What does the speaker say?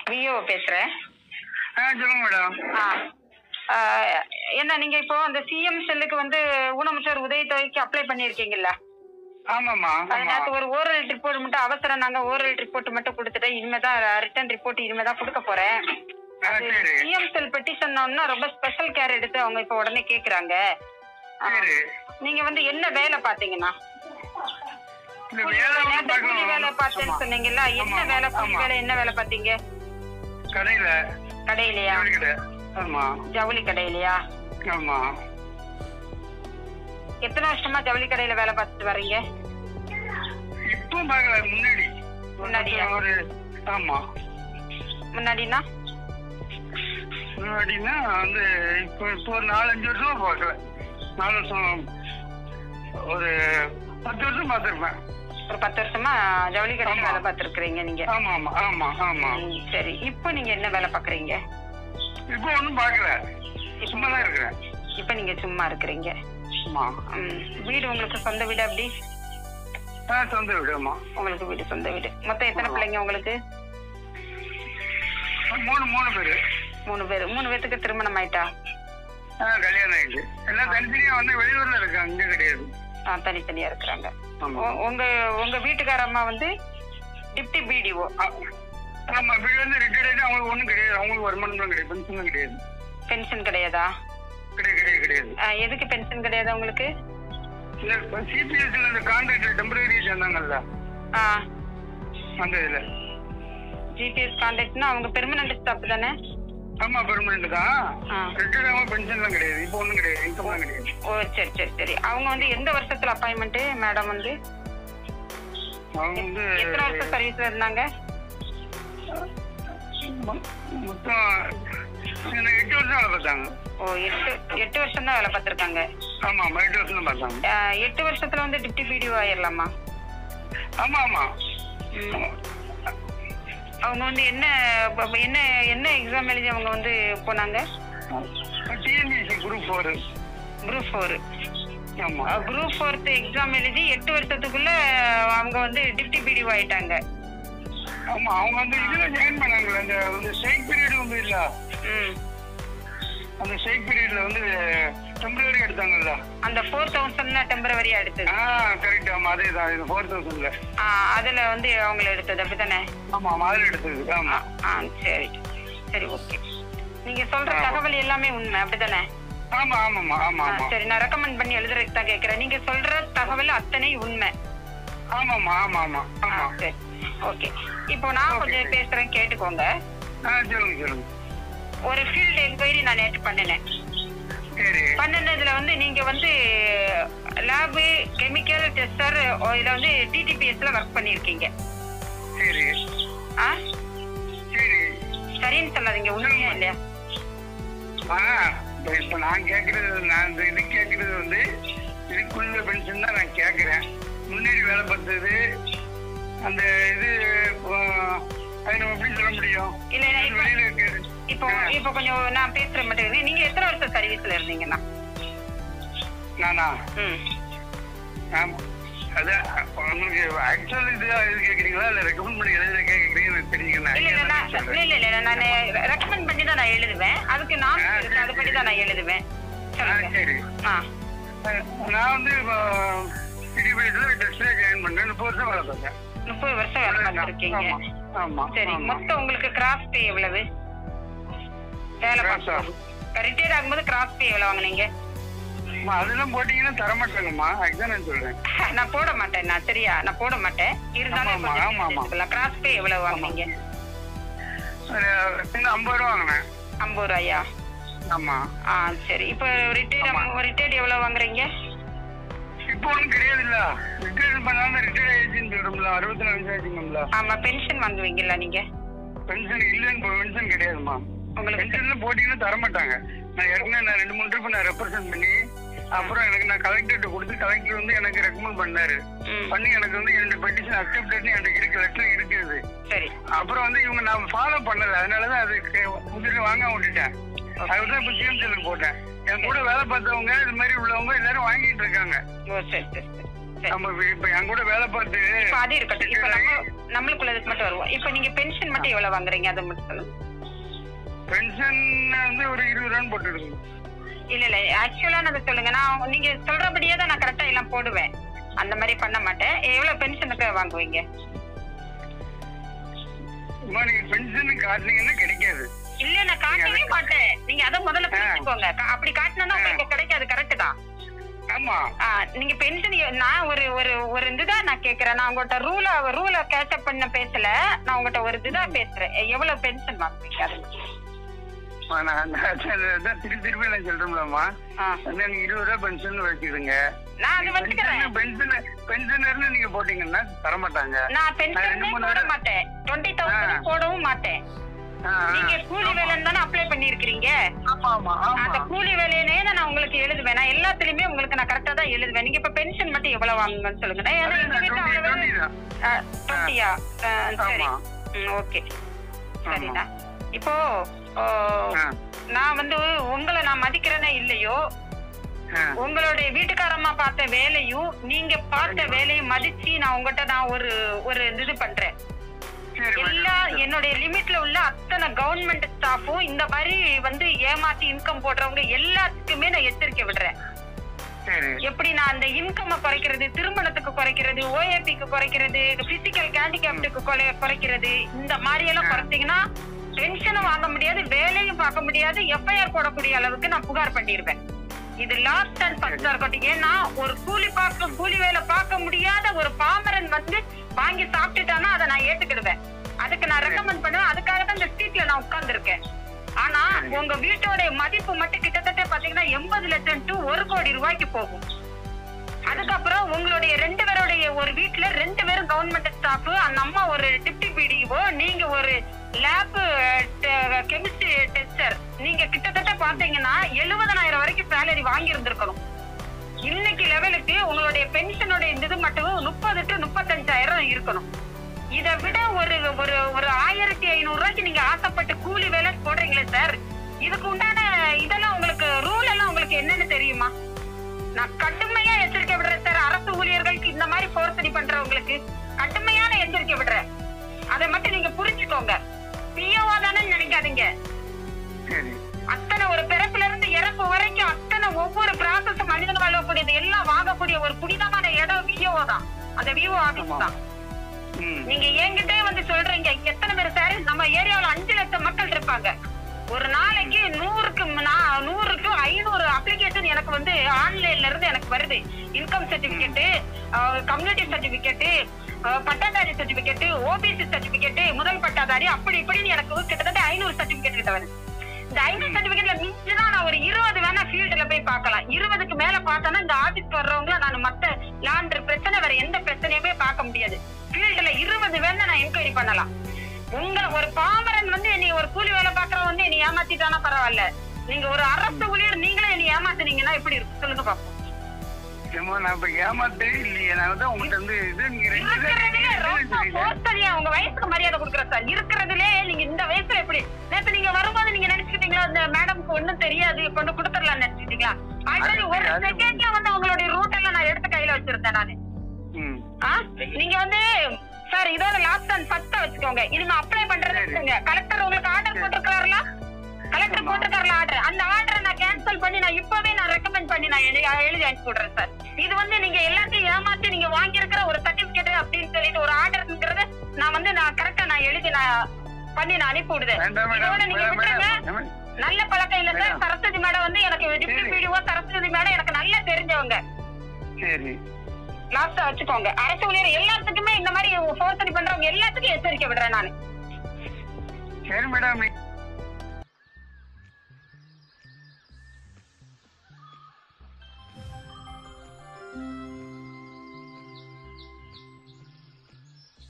VO பேசுறேன் ஆ சொல்லுங்க madam ஆ ஆ, என்ன நீங்க இப்போ அந்த சிஎம் செல்லுக்கு வந்து ஊனமுற்றோர் உதவித்தொகைக்கு அப்ளை பண்ணியிருக்கீங்கல்ல ஆமாம்மா அது ஆமா நேற்று ஒரு ஓரல் ரிப்போர்ட் மட்டும் அவசரம் நாங்க ஓரல் ரிப்போர்ட் மட்டும் கொடுத்துட்டேன் இனிமே தான் ரிட்டர்ன் ரிப்போர்ட் இனிமே தான் கொடுக்க போறேன் ஆ சரி சிஎம் செல் பெட்டிஷன் ரொம்ப ஸ்பெஷல் கேர் எடுத்து அவங்க இப்போ உடனே கேக்குறாங்க ஆ, சரி நீங்க வந்து என்ன வேலை பாத்தீங்கன்னா இந்த வேலை வந்து நேத்து கூலி வேலை பார்க்கணும் பார்த்தேன்னு ஆமா. சொன்னீங்கல்ல என்ன ஆமா, வேலை கூலி ஆமா. வேலை என்ன வேலை பாத்தீங்க கடையில கடையிலயா ஜவுளி கடை ஆமா ஜவுளி கடையிலயா ஆமா எத்தனை வருஷமா ஜவுளி கடையில வேலை பார்த்துட்டு வர்றீங்க இப்போ பார்க்கல முன்னாடி முன்னாடியா? ஒரு ஆமா முன்னாடினா முன்னாடின்னா வந்து இப்போ இப்போ ஒரு நாலஞ்சு வருஷமா பார்க்கல நாலு வருஷம் ஒரு பத்து வருஷம் பார்த்துருப்பேன் ஒரு பத்து வருஷமா ஜவுளி கடையில ஆமா. வேலை பார்த்துருக்கீங்க நீங்க ஆமா ஆமா ஆமா ஆமா ம், சரி இப்போ நீங்க என்ன வேலை பாக்குறீங்க இப்போ ஒன்றும் பார்க்கல சும்மா தான் இருக்கிறேன் இப்போ நீங்க சும்மா இருக்கிறீங்க ஆமா ம், வீடு உங்களுக்கு சொந்த வீடு அப்படி ஆ சொந்த வீடு ஆமா உங்களுக்கு வீடு சொந்த வீடு மொத்தம் எத்தனை பிள்ளைங்க உங்களுக்கு மூணு மூணு பேரு மூணு பேர் மூணு பேத்துக்கு திருமணம் ஆயிட்டா ஆ கல்யாணம் ஆயிடுச்சு எல்லாம் தனித்தனியா வந்து வெளியூர்ல இருக்காங்க இங்க கிடையாது ஆ, தனித்தனியா இருக்கிறாங்க ஆமா உ- உங்க உங்க வீட்டுக்கார அம்மா வந்து டிப்டி பிடிஓ ஆ- ஆமா வீடு வந்து ரிட்டையர்ட் ஆயிட்டு அவங்களுக்கு ஒண்ணும் கிடையாது அவங்களுக்கு வருமானம் கிடையாது பென்ஷனும் கிடையாது பென்ஷன் கிடையாதா கிடையாது கிடையாது கிடையாது ஆ, எதுக்கு பென்ஷன் கிடையாது உங்களுக்கு இந்த சிபிஎஸ்ல இந்த கான்ட்ராக்டர் டெம்பரரி சேர்ந்தாங்கல்ல ஆ அந்த இதுல ஜிபிஎஸ் கான்டாக்ட்னா அவங்க பெர்மனன்ட் ஸ்டாப் தானே ஆமா பெர்மனன்ட் தான் ஆ. ரிட்டையர்ட் ஆகாம பென்ஷன்லாம் கிடையாது இப்போ ஒண்ணும் கிடையாது இன்கம்லாம் கிடையாது ஓ சரி சரி சரி அவங்க வந்து எந்த வருஷத்துல அப்பாயின்மெண்ட் மேடம் வந்து அவங்க வந்து எத்தனை வருஷம் சர்வீஸ்ல இருந்தாங்க மொ- மொத்தம் எனக்கு எட்டு வருஷம் வேலை பார்த்தாங்க ஓ எட்டு எட்டு வருஷம் தான் வேலை பார்த்துருக்காங்க ஆமா ஆமா எட்டு வருஷம் தான் பார்த்தாங்க எட்டு வருஷத்துல வந்து டிப்டி பிடிஓ ஆயிரலாமா ஆமா ஆமா ம். அவங்க வந்து என்ன ப- ப- என்ன என்ன எக்ஸாம் எழுதி அவங்க வந்து போனாங்க TNPSC group four group four ஆமா குரூப் ஃபோர்த் எக்ஸாம் எழுதி எட்டு வருஷத்துக்குள்ள அவங்க வந்து டிப்டி பிடிஓ ஆயிட்டாங்க ஆமா அவங்க வந்து இதுல ஜாயின் பண்ணாங்கல்ல அந்த வந்து ஸ்ட்ரைக் பீரியட் வந்து இல்ல ம் அந்த ஸ்ட்ரைக் பீரியட்ல வந்து டெம்பரரி எடுத்தாங்கல்ல அந்த ஃபோர் தௌசண்ட் தான் டெம்பரவரியா எடுத்தது ஆ கரெக்ட் ஆமா அதே தான் இது ஃபோர் தௌசண்ட்ல ஆ, அதுல வந்து அவங்கள எடுத்தது அப்படித்தானே ஆமா ஆமா அதில் எடுத்தது ஆமா ஆ சரி சரி ஓகே நீங்க சொல்ற தகவல் எல்லாமே உண்மை அப்படித்தானே ஆமா ஆமாம்மா ஆமா ஆ, ஆமா சரி நான் ரெக்கமெண்ட் பண்ணி எழுதுறதுக்கு தான் கேக்குறேன் நீங்க சொல்ற தகவல் அத்தனை உண்மை ஆமாம்மா ஆமா ஆமா ஆ, ஆமா சரி ஓகே இப்போ நான் Okay, கொஞ்சம் சரி. பேசுறேன் கேட்டுக்கோங்க ஆ சொல்லுங்க சொல்லுங்க ஒரு ஃபீல்டு என்கொயரி நான் நேற்று பண்ணினேன் சரி பண்ணினதுல வந்து நீங்க வந்து லேபு கெமிக்கல் டெஸ்டர் இதுல வந்து டிடிபிஎஸ்ல ஒர்க் பண்ணியிருக்கீங்க சரி ஆ சரி சரின்னு சொல்லாதீங்க உண்மையா இல்லையா ஆ இப்ப இப்ப நான் கேக்குறது நான் இந்த இது கேக்குறது வந்து இதுக்குள்ள பென்ஷன் தான் நான் கேக்குறேன் முன்னாடி வேலை பார்த்தது அந்த இது இப்போ, அது நம்ம எப்படி சொல்ல முடியும் இல்ல, இல்ல, இப்ப- வெளியில இருக்கு இப்போ இப்போ கொஞ்சம் நான் பேசுற மட்டும் நீங்க எத்தனை வருஷம் சர்வீஸ்ல இருந்தீங்கண்ணா நானா ம் ஆமா அதான் உங்களுக்கு ஆக்சுவல் இது இது கேக்குறீங்களா இல்ல ரெக்கமெண்ட் பண்ணி எழுத கேக்குறீங்க எனக்கு தெரிஞ்சுக்கணும் இல்ல இல்ல நான் இல்ல இல்ல இல்ல நான் ரெக்கமெண்ட் பண்ணி தான் நான் எழுதுவேன் அதுக்கு நான் ஆ, இருக்கு அதுபடி தான் நான் எழுதுவேன் சொல்லுங்க சரி ஆ நான் வந்து இப்போ இடிபிஎஸ்ல டெஸ்ட்ல ஜாயின் பண்ணேன் முப்பது வருஷம் வேலை பார்த்தேன் முப்பது வருஷம் வேலை பார்த்துருக்கீங்க ஆமா ஆமா சரி ஆமா. மொத்தம் உங்களுக்கு கிராஸ் பே எவ்வளவு வேலை Cross ஆ? பார்த்து ரிட்டையர் ஆகும்போது கிராஸ் பே எவ்வளவு வாங்குனீங்க அம்மா, அதெல்லாம் போட்டீங்கன்னா தர மாட்டேங்கம்மா அதுதான் நான் சொல்றேன் நான் போட மாட்டேன் நான் சரியா நான் போட மாட்டேன் இருந்தாலும் ஆமா, ஆமா, ஆமா. கொஞ்சம் கிராஸ் பே எவ்வளவு வாங்குனீங்க ஒரு சின்ன ஐம்பது ரூபா வாங்கினேன் ஐம்பது ரூபாயா ஆமா ஆ சரி இப்போ ரிட்டையர்ட் ரிட்டையர்ட் எவ்வளவு வாங்குறீங்க இப்போ ஒன்றும் கிடையாது இல்ல ரிட்டையர் பண்ணாம ரிட்டையர் ஆயிடுச்சுன்னு சொல்றோம்ல அறுபத்தி நாலு வயசு ஆச்சுங்களா ஆமா பென்ஷன் வாங்குவீங்கல்ல நீங்க பென்ஷன் இல்லைன்னு பென்ஷன் கிடையாதுமா உங்களுக்கு பென்ஷன்ல போட்டீங்கன்னா தர மாட்டாங்க நான் ஏற்கனவே நான் ரெண்டு மூணு ட்ரிப் நான் ரெப்ரசென்ட் பண்ணி அப்புறம் எனக்கு நான் கலெக்டர்கிட்ட கொடுத்து கலெக்டர் வந்து எனக்கு ரெக்கமெண்ட் பண்ணாரு ம், பண்ணி எனக்கு வந்து இரண்டு பெட்டிஷன் அக்செப்டட்னு எனக்கு இருக்கு லெட்டர் இருக்குது சரி அப்புறம் வந்து இவங்க நான் ஃபாலோ பண்ணல அதனாலதான் அதுக்கு முதல்ல வாங்க விட்டுட்டேன் அதுதான் இப்போ சிஎம்சிலுக்கு போட்டேன் என் கூட வேலை பார்த்தவங்க இது மாதிரி உள்ளவங்க எல்லாரும் வாங்கிட்டு இருக்காங்க ஓ சரி சரி சரி சரி. நம்ம வி- இப்ப என் கூட வேலை பார்த்து இப்ப அது இருக்கட்டும் இப்ப நம்ம நம்மளுக்குள்ளதுக்கு மட்டும் வருவோம் இப்ப நீங்க பென்ஷன் மட்டும் எவ்வளவு வாங்குறீங்க அதை மட்டும் சொல்லுங்க பென்ஷன் வந்து ஒரு இருபது ரூபான்னு போட்டுடுங்க இல்ல இல்ல ஆக்சுவலா அதை சொல்லுங்க நான் நீங்க சொல்றபடியே தான் நான் கரெக்டா எல்லாம் போடுவேன் அந்த மாதிரி பண்ண மாட்டேன் எவ்வளவு பென்ஷனுக்கு வாங்குவீங்க அம்மா நீங்க பென்ஷன் காட்டுனீங்கன்னா கிடைக்காது இல்ல நான் காட்டவே மாட்டேன் நீங்க அதை முதல்ல புரிஞ்சுக்கோங்க கா- அப்படி காட்டினா உங்களுக்கு கிடைக்காது கரெக்ட் தான் ஆமா ஆ, நீங்க பென்ஷன் நான் ஒரு ஒரு ஒரு இதுதான் நான் கேக்குறேன் நான் உங்கள்கிட்ட ரூல ரூல கேட்சப் பண்ண பேசல நான் உங்கள்கிட்ட ஒரு இதுதான் பேசுறேன் எவ்வளவு பென்ஷன் வாங்குவீங்க அது அம்மா, நான் நான் அதான் திருப்பி திருப்பி நான் சொல்றேன்லம்மா ஆ. வந்து நீங்க இருபது ரூபா பென்ஷன் வச்சுடுங்க நான் அது வச்சுக்கிறேன் பென்ஷன் பென்ஷனர்னு நீங்க போட்டீங்கன்னா தரமாட்டாங்க நான் நான் ரெண்டு பென்ஷனே மூணு போட தடவை- மாட்டேன் டுவெண்ட்டி தௌசண்ட் போடவும் மாட்டேன் ஆ, ஆ. நீங்க கூலி வேலைன்னு தானே அப்ளை பண்ணிருக்கீங்க ஆமா ஆமா அந்த ஆமா கூலி வேலையிலே நான் உங்களுக்கு எழுதுவேன் நான் எல்லாத்துலயுமே உங்களுக்கு நான் கரெக்டா தான் எழுதுவேன் நீங்க இப்ப பென்ஷன் மட்டும் எவ்வளவு வாங்குங்கன்னு சொல்லுங்க நான் ஏன்னா எங்க வீட்டுல டுவெண்ட்டி அவ்வளவு டுவெண்ட்டி தான் டுவெண்ட்டியா சரி ஆமா ஓகே சரிண்ணா இப்போ ஓ, ஆ, நான் வந்து உங்களை நான் மதிக்கிறேனே இல்லையோ ஆ. உங்களுடைய வீட்டுக்காரம்மா பார்த்த வேலையும் நீங்க பார்த்த வேலையும் மதிச்சு நான் உங்ககிட்ட நான் ஒரு ஒரு இது பண்றேன் சரி எல்லா மேடம். என்னுடைய லிமிட்ல உள்ள அத்தனை கவர்மெண்ட் ஸ்டாஃபும் இந்த மாதிரி வந்து ஏமாத்தி இன்கம் போடுறவங்க எல்லாத்துக்குமே நான் எச்சரிக்கை விடுறேன் சரி எப்படி நான் அந்த இன்கம் குறைக்கிறது திருமணத்துக்கு குறைக்கிறது ஓஏபிக்கு குறைக்கிறது பிசிக்கல் ஹேண்டிகேப்டுக்கு குறைக்கிறது இந்த மாதிரி எல்லாம் குறைச்சீங்கன்னா பென்ஷனும் வாங்க முடியாது வேலையும் பார்க்க முடியாது எஃப்ஐஆர் போடக்கூடிய அளவுக்கு நான் புகார் பண்ணிருப்பேன் இது லாஸ்ட் அண்ட் ஃபர்ஸ்ட் இருக்கட்டும் ஏன்னா ஒரு கூலி பார்க்க கூலி வேலை பார்க்க முடியாத ஒரு பாமரன் வந்து வாங்கி சாப்பிட்டுட்டானா அதை நான் ஏத்துக்கிடுவேன் அதுக்கு நான் ரெக்கமெண்ட் பண்ணுவேன் அதுக்காக தான் இந்த சீட்ல நான் உட்கார்ந்துருக்கேன் ஆனா உங்க வீட்டோட மதிப்பு மட்டும் கிட்டத்தட்ட பாத்தீங்கன்னா எண்பது லட்சம் டு ஒரு கோடி ரூபாய்க்கு போகும் அதுக்கப்புறம் உங்களுடைய ரெண்டு பேருடைய ஒரு வீட்ல ரெண்டு பேரும் கவர்மெண்ட் ஸ்டாஃப் அந்த அம்மா ஒரு டிப்டி பிடிஓ நீங்க ஒரு லேப் கெமிஸ்ட்ரி டெஸ்டர் நீங்க கிட்டத்தட்ட பாத்தீங்கன்னா எழுபதனாயிரம் வரைக்கும் சேலரி வாங்கி இருந்திருக்கணும் இன்னைக்கு லெவலுக்கு உங்களுடைய பென்ஷனுடைய இது மட்டும் முப்பது டு முப்பத்தஞ்சாயிரம் இருக்கணும் இதை விட ஒரு ஒரு ஒரு ஆயிரத்தி ஐநூறு ரூபாய்க்கு நீங்க ஆசைப்பட்டு கூலி வேலை போடுறீங்களே சார் இதுக்கு உண்டான இதெல்லாம் உங்களுக்கு ரூல் எல்லாம் உங்களுக்கு என்னன்னு தெரியுமா நான் கடுமையா எச்சரிக்கை விடுறேன் சார் அரசு ஊழியர்களுக்கு இந்த மாதிரி போர்சடி பண்றவங்களுக்கு கடுமையான எச்சரிக்கை விடுறேன் அதை மட்டும் நீங்க புரிஞ்சுக்கோங்க பிஓவா தானே நினைக்காதீங்க சரி அத்தனை ஒரு பிறப்புல இருந்து இறப்பு வரைக்கும் அத்தனை ஒவ்வொரு ப்ராசஸ் மனிதன் வாழக்கூடியது எல்லாம் வாங்கக்கூடிய ஒரு புனிதமான இடம் விஓ தான் அந்த விஓ ஆபீஸ் தான் ம் நீங்க என்கிட்டே வந்து சொல்றீங்க எத்தனை பேர் சார் நம்ம ஏரியாவுல அஞ்சு லட்சம் மக்கள் இருப்பாங்க ஒரு நாளைக்கு நூறுக்கு நா- நூறு டு ஐநூறு அப்ளிகேஷன் எனக்கு வந்து ஆன்லைன்ல இருந்து எனக்கு வருது இன்கம் சர்டிபிகேட் கம்யூனிட்டி சர்டிபிகேட் பட்டாதாரி சர்டிபிகேட் ஓபிசி சர்டிபிகேட் முதல் பட்டாதாரி அப்படி இப்படின்னு எனக்கு கிட்டத்தட்ட ஐநூறு சர்டிபிகேட் கிட்ட வருது இந்த ஐநூறு சர்டிபிகேட்ல மிஞ்சுனா நான் ஒரு இருபது வேணா ஃபீல்டுல போய் பார்க்கலாம் இருபதுக்கு மேல பார்த்தோன்னா இந்த ஆபீஸ் வர்றவங்க நான் மத்த லாண்டரி பிரச்சனை வேற எந்த பிரச்சனையுமே பார்க்க முடியாது ஃபீல்டுல இருபது வேணா நான் என்கொயரி பண்ணலாம் உங்களை ஒரு பாமரன் வந்து நீ ஒரு கூலி வேலை பாக்குறவன் வந்து நீ ஏமாத்திட்டானா பரவாயில்ல நீங்க ஒரு அரசு ஊழியர் நீங்களே நீ ஏமாத்துனீங்கன்னா எப்படி இருக்கும் சொல்லுங்க பாப்போம் ஏம்மா, நான் இப்ப ஏமாத்தே இல்லையே நான் வந்து உங்கள்ட்ட வந்து இது நீங்க ரெண்டு இருக்கிறதுலே ரொம்ப பேரும் போஸ்டரியா உங்க வயசுக்கு மரியாதை கொடுக்குறேன் சார் இருக்கிறதுலே நீங்க இந்த வயசுல எப்படி நேத்து நீங்க வரும்போது நீங்க நினைச்சுக்கிட்டீங்களா இந்த மேடம்க்கு ஒண்ணும் தெரியாது கொண்டு கொடுத்துடலாம் நினைச்சிட்டீங்களா ஆல்ரெடி ஒரு அது- அது- செகண்ட்ல வந்து உங்களுடைய ரூட் எல்லாம் நான் எடுத்து கையில வச்சிருந்தேன் நானு ம் ஆ? நீங்க வந்து சார் இதோட லாஸ்ட் அண்ட் ஃபர்ஸ்ட் வச்சுக்கோங்க இனிமே அப்ளை பண்றது வச்சுங்க கலெக்டர் உங்களுக்கு ஆர்டர் போட்டிருக்காருல கலெக்டர் ஆமா. போட்டிருக்காருல ஆர்டர் அந்த ஆர்டரை நான் கேன்சல் பண்ணி நான் இப்பவே நான் ரெக்கமெண்ட் பண்ணி நான் எழுதி எழுதி அனுப்பி விடுறேன் சார் இது வந்து நீங்க எல்லாத்தையும் ஏமாத்தி நீங்க வாங்கி இருக்கிற ஒரு சர்டிபிகேட் அப்படின்னு சொல்லிட்டு ஒரு ஆர்டர்ங்கிறது நான் வந்து நான் கரெக்டா நான் எழுதி நான் பண்ணி நான் அனுப்பி விடுதேன் வேண்டாம் இதோட மேடம் நீங்க மேடம், விட்டுருங்க மேடம் நல்ல பழக்கம் இல்ல சார் மேடம். சரஸ்வதி மேடம் வந்து எனக்கு டிப்டி சரி. பிடிஓ சரஸ்வதி மேடம் எனக்கு நல்லா தெரிஞ்சவங்க சரி லாஸ்டா வச்சுக்கோங்க அரசு ஊழியர் எல்லாத்துக்குமே இந்த மாதிரி போர்சடி பண்றவங்க எல்லாத்துக்கும் எச்சரிக்கை விடுறேன் நானு சரி மேடம்